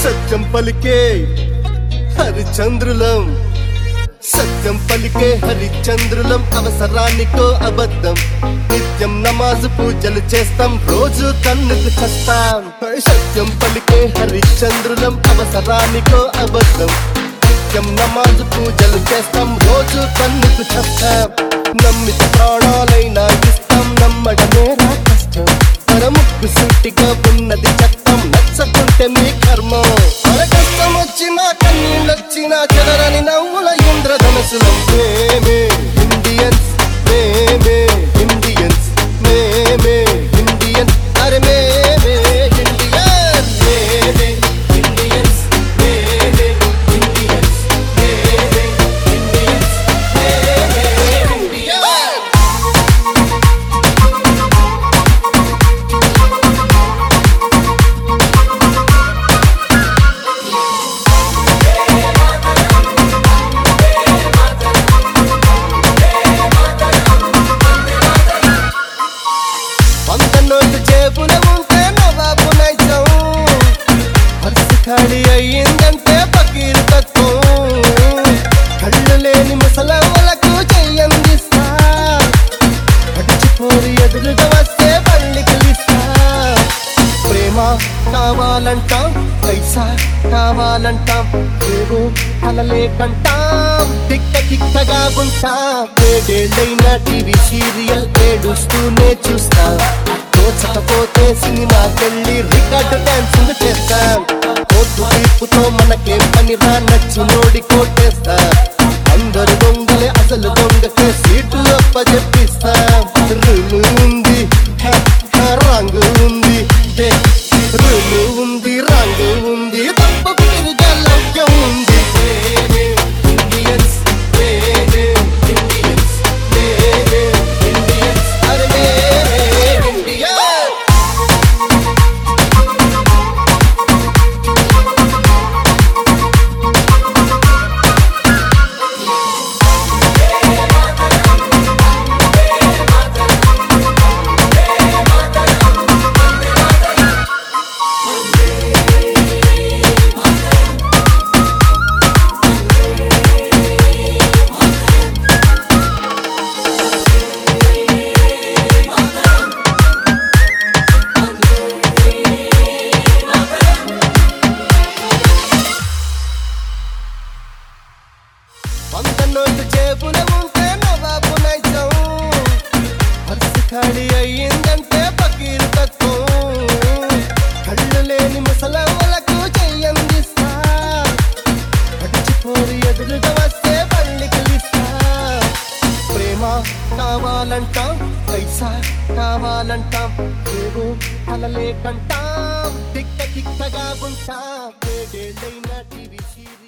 సత్యం పలికే హరిచంద్రులం సత్యం పలికే హరిచంద్రులం అవసరానికో అబద్ధం నిత్యం నమాజు పూజలు చేస్తాం రోజు తన్నుకు చస్తాం సత్యం పలికే హరిచంద్రులం అవసరానికో అబద్ధం నిత్యం నమాజు పూజలు చేస్తాం రోజు తన్నుకు చస్తాం నమ్మిత ప్రాణాలైనా ఇస్తాం నమ్మడమే రా కష్టం మన ముక్కు సూటిగా ఉన్నది చట్టం నచ్చకుంటే మీ కర్మం మన కష్టం వచ్చినా కన్నీళ్ళొచ్చినా చెదరని నవ్వుల ఇంద్రధనుసులం మేమే ఇండియన్స్ మేమే ఇండియన్స్ మేమే ఇండియన్స్ అరే మేమే ఇండియన్స్ మేమే ఇండియన్స్ మేమే ఇండియన్స్ మేమే ఇండియన్స్ మేమే ఇండియన్స్ వంద నోటు జేబుల ఉంటే నవాబు నైజం పర్సు ఖాళీ అయ్యిందంటే పకీరు తత్వం కళ్ళు లేని ముసలమ్మలకు చెయ్యందిస్తా పడిచిపోరి ఎదురుగా వస్తే పళ్ళికి లిస్తా ప్రేమ కావాలంటాం పైసా కావాలంటాం ఏవో కలలే కంటాం తిక్క తిక్కగా ఉంటాం ఏడేళ్ళైనా టీవీ సీరియల్ ఏడుస్తూనే చూస్తా తోచకపోతే సినిమాకెళ్ళి రికార్డు డాన్స్ చేస్తాం కోర్టు తీర్పుతో మనకేం పని రా నచ్చినోడి కోటేస్తా అందరు దొంగలే అసలు దొంగకే సీటు అప్పచెప్పిస్తా రులు ఉంది హ, హ, రంగు ఉంది హే, రులు ఉంది రంగు ఉంది తప్ప తిరిగే లౌక్యం ఉంది మేమే ఇండియన్స్ మేమే ఇండియన్స్ మేమే ఇండియన్స్ అరే మేమే ఇండియన్స్ వంద నోటు జేబుల ఉంటే నవాబు నైజం పర్సు ఖాళీ అయ్యిందంటే పకీరు తత్వం కళ్ళు లేని ముసలమ్మలకు చెయ్యందిస్తా పడిచిపోరి ఎదురుగా వస్తే పళ్ళికి లిస్తా ప్రేమ కావాలంటాం పైసా కావాలంటాం ఏవో కలలే కంటాం తిక్క తిక్కగా ఉంటాం ఏడేళ్ళైనా టీవీ సీరియల్